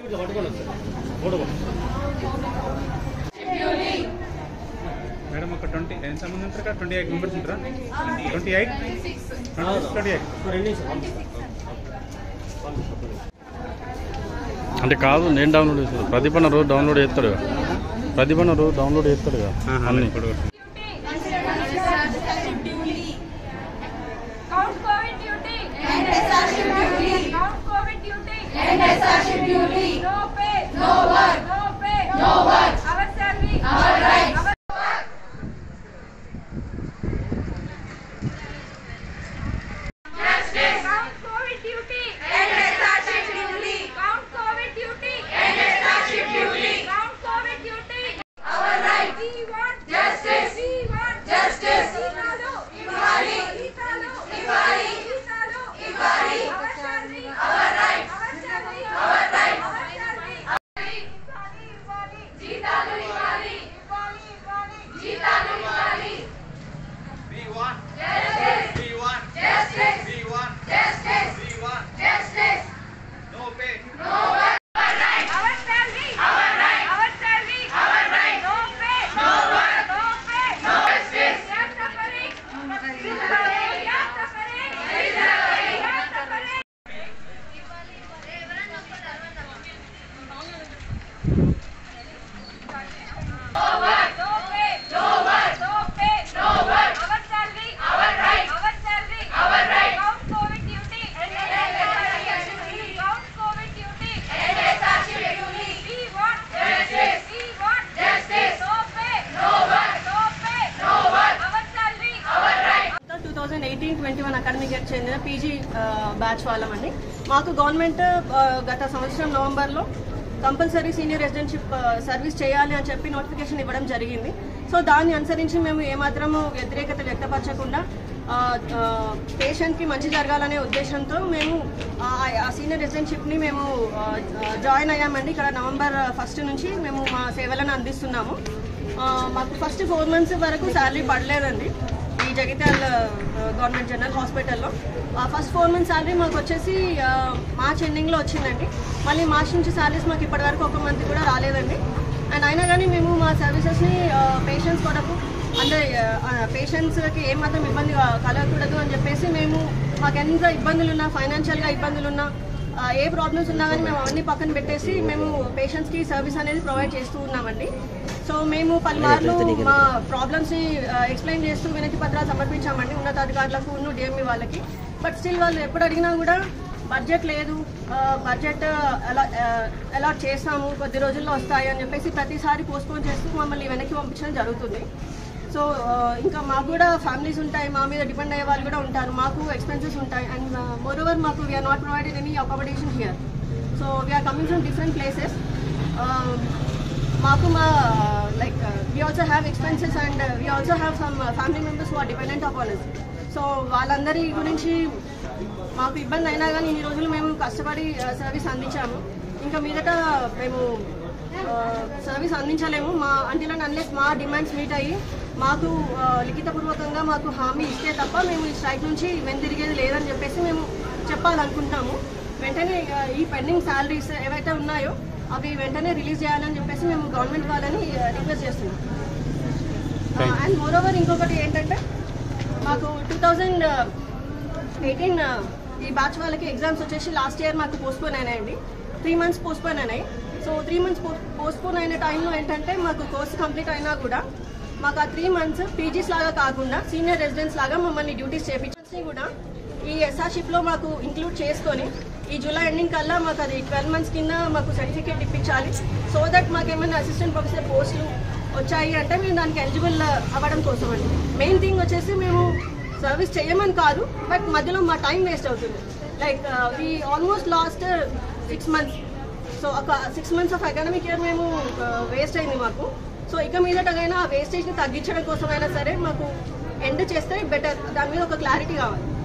Madam ఒక twenty ఎంత మంది ఉంటారు కదా ట్వంటీ ఎయిట్ మెంబర్స్ ఉంటారా ట్వంటీ ఎయిట్ ట్వంటీ ఎయిట్ అంటే కాదు నేను డౌన్లోడ్ చేస్తాను ప్రదీపన్న రోజు డౌన్లోడ్ చేస్తాడు ప్రదీపన్న రోజు డౌన్లోడ్ చేస్తాడు అన్ని ఇప్పుడు Count COVID duty. Count COVID duty. No pay. No work. No pay. No work. Our salary. Our right. Our Count COVID duty. Count COVID duty. Count COVID duty. Our right. We want justice. We want justice. జీతాలు ఇవ్వాలి. జీతాలు ఇవ్వాలి. జీతాలు ఇవ్వాలి. Our salary. Our right. Our salary. Our right. Our salary. ఇవ్వాలి. ఇవ్వాలి. జీతాలు ఇవ్వాలి. ఇవ్వాలి. ఇవ్వాలి. జీతాలు ఇవ్వాలి. We want, Justice. we want, Justice. we want, Justice. we want. Justice. No pay. No work. Our salary. Our right. Our salary. Our right. No pay. No work. No pay. No justice. We are suffering. We are suffering. We are suffering. No work. No pay. No work. No pay. No work. Our salary. Our right. Our salary. Our right. Count COVID duty. Count COVID duty. We want justice. We want justice. No pay. No work. No pay. No work. Our salary. Our right. Two thousand eighteen twenty one academic year చెందిన PG batch వాళ్ళమండి మాకు government ఆ, గత సంవత్సరం నవంబర్లో compulsory senior రెసిడెన్షిప్ service చేయాలి అని చెప్పి నోటిఫికేషన్ ఇవ్వడం జరిగింది సో దాన్ని అనుసరించి మేము ఏమాత్రము వ్యతిరేకత వ్యక్తపరచకుండా పేషెంట్కి మంచి జరగాలనే ఉద్దేశంతో మేము ఆ, ఆ సీనియర్ రెసిడెన్షిప్ని మేము ఆ, ఆ, జాయిన్ అయ్యామండి ఇక్కడ నవంబర్ ఫస్ట్ నుంచి మేము మా సేవలను అందిస్తున్నాము ఆ, మాకు ఫస్ట్ ఫోర్ మంత్స్ వరకు శాలరీ పడలేదండి ఈ జగిత్యాల ఆ, గవర్నమెంట్ జనరల్ హాస్పిటల్లో ఆ, ఫస్ట్ ఫోర్ మంత్స్ శాలరీ మాకు వచ్చేసి ఆ, మార్చ్ ఎండింగ్లో వచ్చిందండి మళ్ళీ మార్చ్ నుంచి శాలరీస్ మాకు ఇప్పటివరకు ఒక మంత్ కూడా రాలేదండి అండ్ అయినా కానీ మేము మా సర్వీసెస్ని పేషెంట్స్ కొరకు అంటే పేషెంట్స్కి ఏమాత్రం ఇబ్బంది క- కలగకూడదు అని చెప్పేసి మేము మాకు ఎంత ఇబ్బందులు ఉన్నా ఫైనాన్షియల్గా ఇబ్బందులు ఉన్నా ఆ, ఏ ప్రాబ్లమ్స్ ఉన్నా కానీ మేము అవన్నీ పక్కన పెట్టేసి మేము పేషెంట్స్కి సర్వీస్ అనేది ప్రొవైడ్ చేస్తూ ఉన్నామండి సో మేము పలుమార్లు మా ప్రాబ్లమ్స్ని ఎక్స్ప్లెయిన్ చేస్తూ వినతి పత్రాలు సమర్పించామండి ఉన్నతాధికారులకు ఉన్న డిఎంఈ వాళ్ళకి బట్ స్టిల్ వాళ్ళు ఎప్పుడు అడిగినా కూడా బడ్జెట్ లేదు బడ్జెట్ అలా అలాట్ చేస్తాము కొద్ది రోజుల్లో వస్తాయి అని చెప్పేసి ప్రతిసారి పోస్ట్పోన్ చేస్తూ మమ్మల్ని వెనక్కి పంపించడం జరుగుతుంది సో ఇంకా మాకు కూడా ఫ్యామిలీస్ ఉంటాయి మా మీద డిపెండ్ అయ్యే వాళ్ళు కూడా ఉంటారు మాకు ఎక్స్పెన్సెస్ ఉంటాయి అండ్ మోర్ ఓవర్ మాకు we're not provided any accommodation here so we're coming from different places మాకు మా like we also have expenses and we also have some family members are dependent upon us so వాళ్ళందరి గురించి మాకు ఇబ్బంది అయినా కానీ ఇన్ని రోజులు మేము కష్టపడి సర్వీస్ అందించాము ఇంకా మీదట మేము సర్వీస్ అందించలేము మా అంటిల్ అండ్ అన్లెస్ మా డిమాండ్స్ మీట్ అయ్యి మాకు ఆ, లిఖితపూర్వకంగా మాకు హామీ ఇస్తే తప్ప మేము ఈ స్ట్రైక్ నుంచి వెనుతిరిగేది లేదని చెప్పేసి మేము చెప్పాలనుకుంటున్నాము వెంటనే ఆ, ఈ పెండింగ్ శాలరీస్ ఏవైతే ఉన్నాయో అవి వెంటనే రిలీజ్ చేయాలని చెప్పేసి మేము గవర్నమెంట్ వాళ్ళని రిక్వెస్ట్ చేస్తున్నాం అండ్ మోర్ ఓవర్ ఇంకొకటి ఏంటంటే మాకు టూ థౌజండ్ ఎయిటీన్ ఈ బ్యాచ్ వాళ్ళకి ఎగ్జామ్స్ వచ్చేసి లాస్ట్ ఇయర్ మాకు పోస్ట్పోన్ అయినాయండి త్రీ మంత్స్ పోస్ట్పోన్ అయినాయి సో త్రీ మంత్స్ పోస్ట్పోన్ అయిన టైంలో ఏంటంటే మాకు కోర్స్ కంప్లీట్ అయినా కూడా మాకు ఆ త్రీ మంత్స్ పీజీస్ లాగా కాకుండా సీనియర్ రెసిడెంట్స్ లాగా మమ్మల్ని డ్యూటీస్ చేయించాల్సి కూడా ఈ ఎస్ఆర్షిప్లో మాకు ఇంక్లూడ్ చేసుకొని ఈ జూలై ఎండింగ్ కల్లా మాకు అది ట్వెల్వ్ మంత్స్ కింద మాకు సర్టిఫికేట్ ఇప్పించాలి సో దట్ మాకు ఏమైనా అసిస్టెంట్ ప్రొఫెసర్ పోస్టులు వచ్చాయి అంటే మేము దానికి ఎలిజిబుల్ అవ్వడం కోసం అండి మెయిన్ థింగ్ వచ్చేసి మేము సర్వీస్ చేయమని కాదు బట్ మధ్యలో మా టైం వేస్ట్ అవుతుంది like we almost lost six months so ఒక six months of academic year మేము వేస్ట్ అయింది మాకు సో ఇక మీదటగైనా ఆ వేస్టేజ్ని తగ్గించడం కోసమైనా సరే మాకు ఎండ్ చేస్తే బెటర్ దాని మీద ఒక క్లారిటీ కావాలి